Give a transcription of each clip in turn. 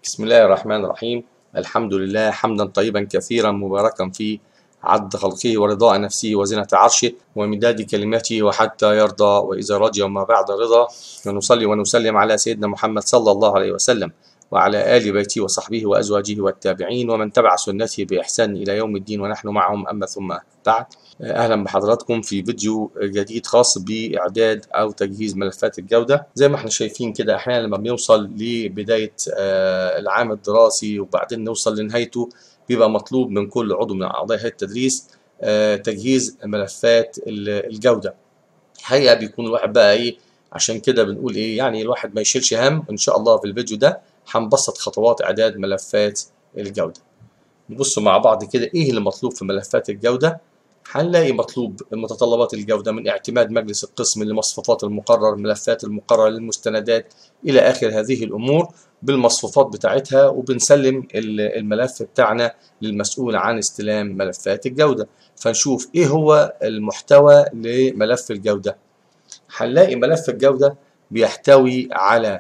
بسم الله الرحمن الرحيم الحمد لله حمدا طيبا كثيرا مباركا فيه عد خلقه ورضاء نفسه وزنة عرشه ومداد كلماته وحتى يرضى وإذا رضي وما بعد رضا ونصلي ونسلم على سيدنا محمد صلى الله عليه وسلم وعلى آل بيته وصحبه وأزواجه والتابعين ومن تبع سنته بإحسان إلى يوم الدين ونحن معهم أما ثم بعد أهلا بحضراتكم في فيديو جديد خاص بإعداد أو تجهيز ملفات الجودة زي ما احنا شايفين كده أحيانا لما بنوصل لبداية العام الدراسي وبعدين نوصل لنهايته بيبقى مطلوب من كل عضو من أعضاء هيئة التدريس تجهيز ملفات الجودة الحقيقة بيكون الواحد بقى إيه عشان كده بنقول إيه يعني الواحد ما يشيلش هم إن شاء الله في الفيديو ده هنبسط خطوات إعداد ملفات الجودة نبص مع بعض كده إيه اللي مطلوب في ملفات الجودة هنلاقي مطلوب متطلبات الجودة من اعتماد مجلس القسم لمصفوفات المقرر ملفات المقرر للمستندات إلى آخر هذه الأمور بالمصفوفات بتاعتها وبنسلم الملف بتاعنا للمسؤول عن استلام ملفات الجودة فنشوف إيه هو المحتوى لملف الجودة هنلاقي ملف الجودة بيحتوي على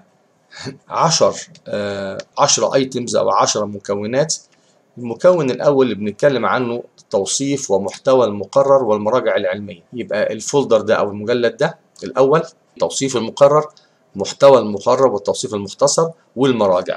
عشر آه عشرة ايتمز أو عشرة مكونات المكون الأول اللي بنتكلم عنه توصيف ومحتوى المقرر والمراجع العلمية يبقى الفولدر ده أو المجلد ده الأول توصيف المقرر محتوى المقرر والتوصيف المختصر والمراجع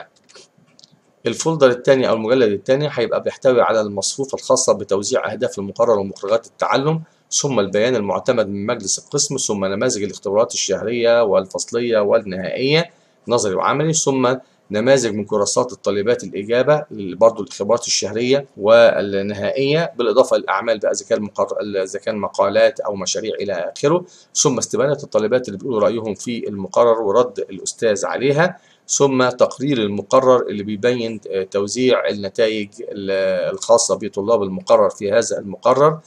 الفولدر الثاني أو المجلد الثاني هيبقى بيحتوي على المصفوفة الخاصة بتوزيع أهداف المقرر ومخرجات التعلم ثم البيان المعتمد من مجلس القسم ثم نماذج الاختبارات الشهرية والفصلية والنهائية نظري وعملي ثم نماذج من كراسات الطالبات الإجابة برضه الاختبارات الشهرية والنهائية بالإضافة للأعمال بقى إذا كان مقر... إذا كان مقالات أو مشاريع إلى آخره ثم استبانة الطالبات اللي بيقولوا رأيهم في المقرر ورد الأستاذ عليها ثم تقرير المقرر اللي بيبين توزيع النتائج الخاصة بطلاب المقرر في هذا المقرر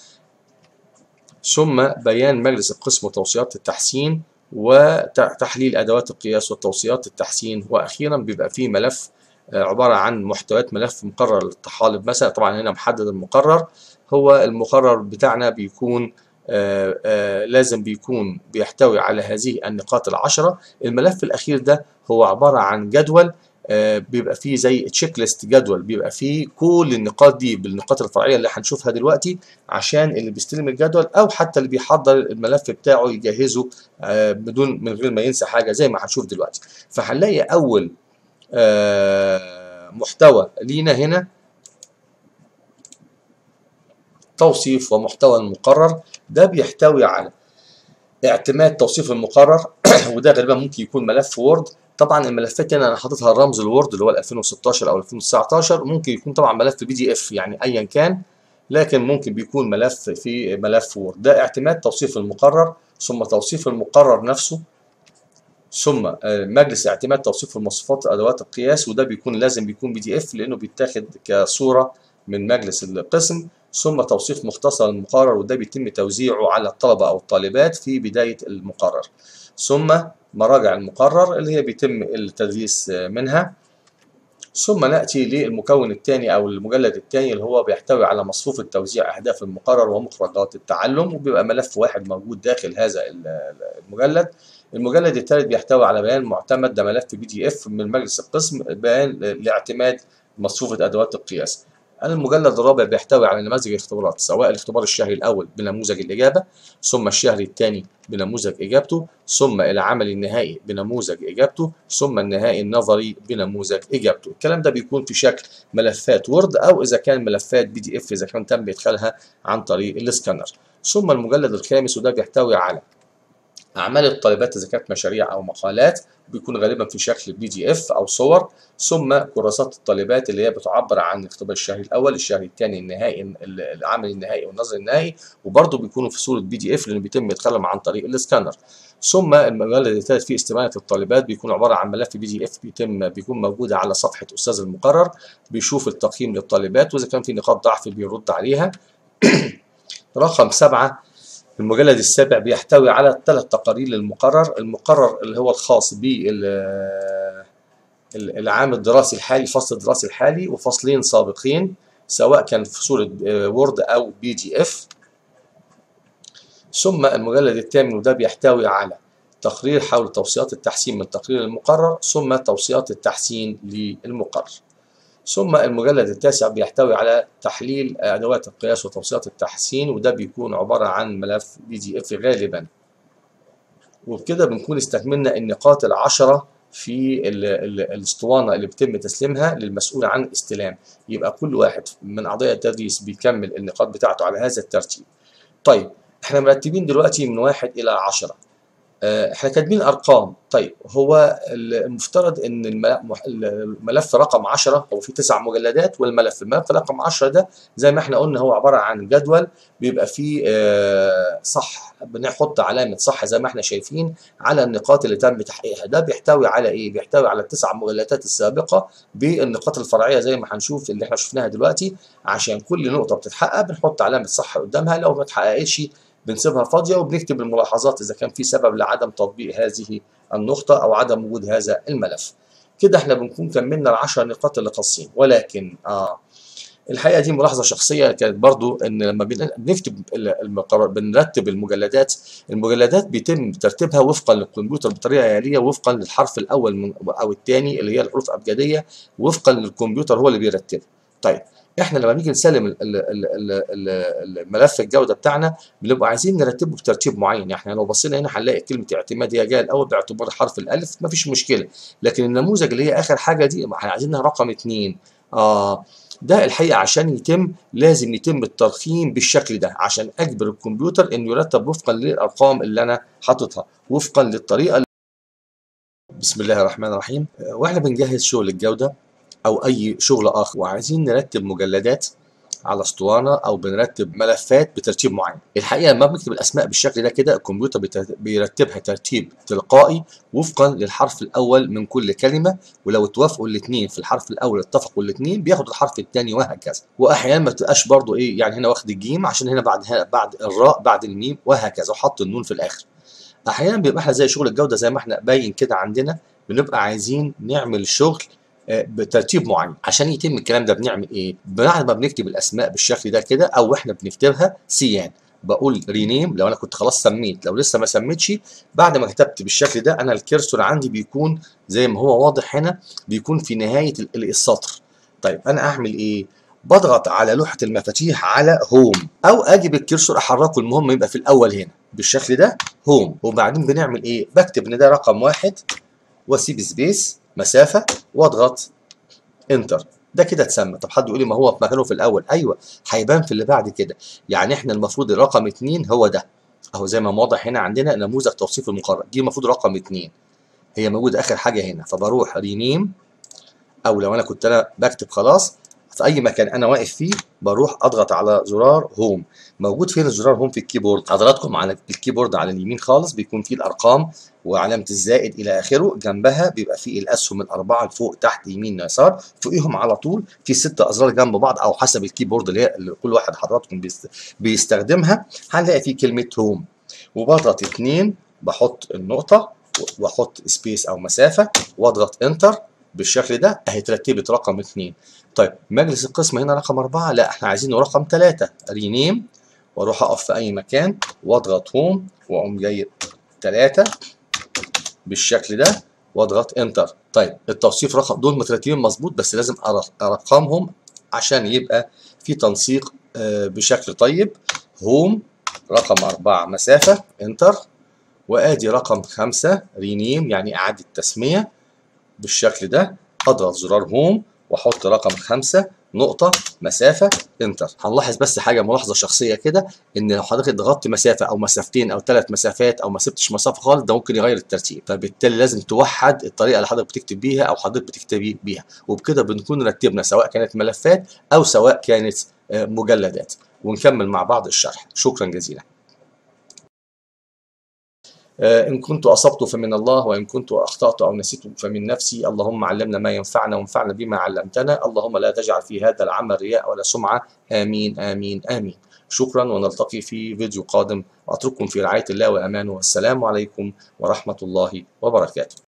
ثم بيان مجلس القسم وتوصيات التحسين وتحليل ادوات القياس والتوصيات التحسين واخيرا بيبقى فيه ملف عباره عن محتويات ملف مقرر للطحالب مثلا طبعا هنا محدد المقرر هو المقرر بتاعنا بيكون آآ آآ لازم بيكون بيحتوي على هذه النقاط العشرة الملف الأخير ده هو عبارة عن جدول بيبقى فيه زي تشيك ليست جدول بيبقى فيه كل النقاط دي بالنقاط الفرعيه اللي هنشوفها دلوقتي عشان اللي بيستلم الجدول او حتى اللي بيحضر الملف بتاعه يجهزه بدون من غير ما ينسى حاجه زي ما هنشوف دلوقتي فهنلاقي اول محتوى لينا هنا توصيف ومحتوى المقرر ده بيحتوي على اعتماد توصيف المقرر وده غالبا ممكن يكون ملف وورد طبعا الملفات هنا انا حاططها الرمز الوورد اللي هو 2016 او 2019 ممكن يكون طبعا ملف بي دي اف يعني ايا كان لكن ممكن بيكون ملف في ملف وورد ده اعتماد توصيف المقرر ثم توصيف المقرر نفسه ثم مجلس اعتماد توصيف المواصفات ادوات القياس وده بيكون لازم بيكون بي دي اف لانه بيتاخد كصوره من مجلس القسم ثم توصيف مختصر المقرر وده بيتم توزيعه على الطلبه او الطالبات في بدايه المقرر ثم مراجع المقرر اللي هي بيتم التدريس منها ثم نأتي للمكون الثاني أو المجلد الثاني اللي هو بيحتوي على مصفوفة توزيع أهداف المقرر ومخرجات التعلم وبيبقى ملف واحد موجود داخل هذا المجلد المجلد الثالث بيحتوي على بيان معتمد ده ملف بي دي اف من مجلس القسم بيان لاعتماد مصفوفة أدوات القياس المجلد الرابع بيحتوي على نماذج الاختبارات سواء الاختبار الشهري الأول بنموذج الإجابة ثم الشهري الثاني بنموذج إجابته ثم العمل النهائي بنموذج إجابته ثم النهائي النظري بنموذج إجابته الكلام ده بيكون في شكل ملفات وورد أو إذا كان ملفات بي دي إف إذا كان تم إدخالها عن طريق السكانر ثم المجلد الخامس وده بيحتوي على أعمال الطالبات إذا كانت مشاريع أو مقالات بيكون غالبا في شكل بي دي اف او صور ثم كراسات الطالبات اللي هي بتعبر عن الاختبار الشهري الاول الشهري الثاني النهائي العمل النهائي والنظري النهائي وبرضه بيكونوا في صوره بي دي اف لانه بيتم ادخالهم عن طريق السكانر ثم المجلد الثالث فيه استبانه الطالبات بيكون عباره عن ملف بي دي اف بيتم بيكون موجود على صفحه استاذ المقرر بيشوف التقييم للطالبات واذا كان في نقاط ضعف بيرد عليها رقم سبعه المجلد السابع بيحتوي على ثلاث تقارير للمقرر المقرر اللي هو الخاص بالعام الدراسي الحالي الفصل الدراسي الحالي وفصلين سابقين سواء كان في صورة وورد أو بي دي اف ثم المجلد الثامن وده بيحتوي على تقرير حول توصيات التحسين من تقرير المقرر ثم توصيات التحسين للمقرر ثم المجلد التاسع بيحتوي على تحليل ادوات القياس وتوصيات التحسين وده بيكون عباره عن ملف بي دي اف غالبا وبكده بنكون استكملنا النقاط العشره في ال ال الاسطوانه اللي بيتم تسليمها للمسؤول عن الاستلام يبقى كل واحد من اعضاء التدريس بيكمل النقاط بتاعته على هذا الترتيب طيب احنا مرتبين دلوقتي من واحد الى عشرة احنا كاتبين ارقام طيب هو المفترض ان الملف رقم 10 هو فيه تسع مجلدات والملف الملف رقم 10 ده زي ما احنا قلنا هو عباره عن جدول بيبقى فيه صح بنحط علامه صح زي ما احنا شايفين على النقاط اللي تم تحقيقها ده بيحتوي على ايه بيحتوي على التسع مجلدات السابقه بالنقاط الفرعيه زي ما هنشوف اللي احنا شفناها دلوقتي عشان كل نقطه بتتحقق بنحط علامه صح قدامها لو ما اتحققتش بنسيبها فاضيه وبنكتب الملاحظات اذا كان في سبب لعدم تطبيق هذه النقطه او عدم وجود هذا الملف كده احنا بنكون كملنا العشر نقاط اللي خاصين ولكن اه الحقيقه دي ملاحظه شخصيه كانت برضو ان لما بنكتب المقرر بنرتب المجلدات المجلدات بيتم ترتيبها وفقا للكمبيوتر بطريقه آلية وفقا للحرف الاول من او الثاني اللي هي الحروف الابجديه وفقا للكمبيوتر هو اللي بيرتبها طيب احنا لما نيجي نسلم الملف الجوده بتاعنا بنبقى عايزين نرتبه بترتيب معين يعني لو بصينا هنا هنلاقي كلمه اعتماد هي جايه الاول باعتبار حرف الالف مفيش مشكله لكن النموذج اللي هي اخر حاجه دي عايزينها رقم اثنين اه ده الحقيقه عشان يتم لازم يتم الترقيم بالشكل ده عشان اجبر الكمبيوتر انه يرتب وفقا للارقام اللي انا حاططها وفقا للطريقه بسم الله الرحمن الرحيم واحنا بنجهز شغل الجوده او اي شغل اخر وعايزين نرتب مجلدات على اسطوانه او بنرتب ملفات بترتيب معين الحقيقه لما بنكتب الاسماء بالشكل ده كده الكمبيوتر بيرتبها ترتيب تلقائي وفقا للحرف الاول من كل كلمه ولو اتوافقوا الاثنين في الحرف الاول اتفقوا الاثنين بياخد الحرف الثاني وهكذا واحيانا ما تبقاش برضو ايه يعني هنا واخد الجيم عشان هنا بعد بعد الراء بعد الميم وهكذا وحط النون في الاخر احيانا بيبقى احنا زي شغل الجوده زي ما احنا باين كده عندنا بنبقى عايزين نعمل شغل بترتيب معين عشان يتم الكلام ده بنعمل ايه بعد ما بنكتب الاسماء بالشكل ده كده او احنا بنكتبها سيان بقول رينيم لو انا كنت خلاص سميت لو لسه ما سميتش بعد ما كتبت بالشكل ده انا الكرسور عندي بيكون زي ما هو واضح هنا بيكون في نهايه السطر طيب انا اعمل ايه بضغط على لوحه المفاتيح على هوم او اجيب الكرسور احركه المهم يبقى في الاول هنا بالشكل ده هوم وبعدين بنعمل ايه بكتب ان ده رقم واحد واسيب سبيس مسافه واضغط انتر ده كده اتسمى طب حد يقول لي ما هو في مكانه في الاول ايوه هيبان في اللي بعد كده يعني احنا المفروض الرقم اتنين هو ده اهو زي ما واضح هنا عندنا نموذج توصيف المقرر دي المفروض رقم اتنين هي موجوده اخر حاجه هنا فبروح رينيم او لو انا كنت انا بكتب خلاص في اي مكان انا واقف فيه بروح اضغط على زرار هوم موجود فين الزرار هوم في الكيبورد حضراتكم على الكيبورد على اليمين خالص بيكون فيه الارقام وعلامه الزائد الى اخره جنبها بيبقى فيه الاسهم الاربعه لفوق تحت يمين يسار فوقيهم على طول في ست ازرار جنب بعض او حسب الكيبورد اللي هي اللي كل واحد حضراتكم بيستخدمها هنلاقي فيه كلمه هوم وبضغط اتنين بحط النقطه واحط سبيس او مسافه واضغط انتر بالشكل ده اهي اترتبت رقم اثنين طيب مجلس القسم هنا رقم أربعة لا احنا عايزينه رقم ثلاثة رينيم واروح اقف في اي مكان واضغط هوم واقوم جاي ثلاثة بالشكل ده واضغط انتر طيب التوصيف رقم دول مترتبين مظبوط بس لازم ارقمهم عشان يبقى في تنسيق بشكل طيب هوم رقم أربعة مسافة انتر وادي رقم خمسة رينيم يعني اعادة تسمية بالشكل ده اضغط زرار هوم واحط رقم خمسة نقطة مسافة انتر هنلاحظ بس حاجة ملاحظة شخصية كده ان لو حضرتك ضغطت مسافة او مسافتين او ثلاث مسافات او ما سبتش مسافة خالص ده ممكن يغير الترتيب فبالتالي لازم توحد الطريقة اللي حضرتك بتكتب بيها او حضرتك بتكتبي بيها وبكده بنكون رتبنا سواء كانت ملفات او سواء كانت مجلدات ونكمل مع بعض الشرح شكرا جزيلا إن كنت أصبت فمن الله وإن كنت أخطأت أو نسيت فمن نفسي اللهم علمنا ما ينفعنا وانفعنا بما علمتنا اللهم لا تجعل في هذا العمل رياء ولا سمعة آمين آمين آمين شكرا ونلتقي في فيديو قادم وأترككم في رعاية الله وأمانه والسلام عليكم ورحمة الله وبركاته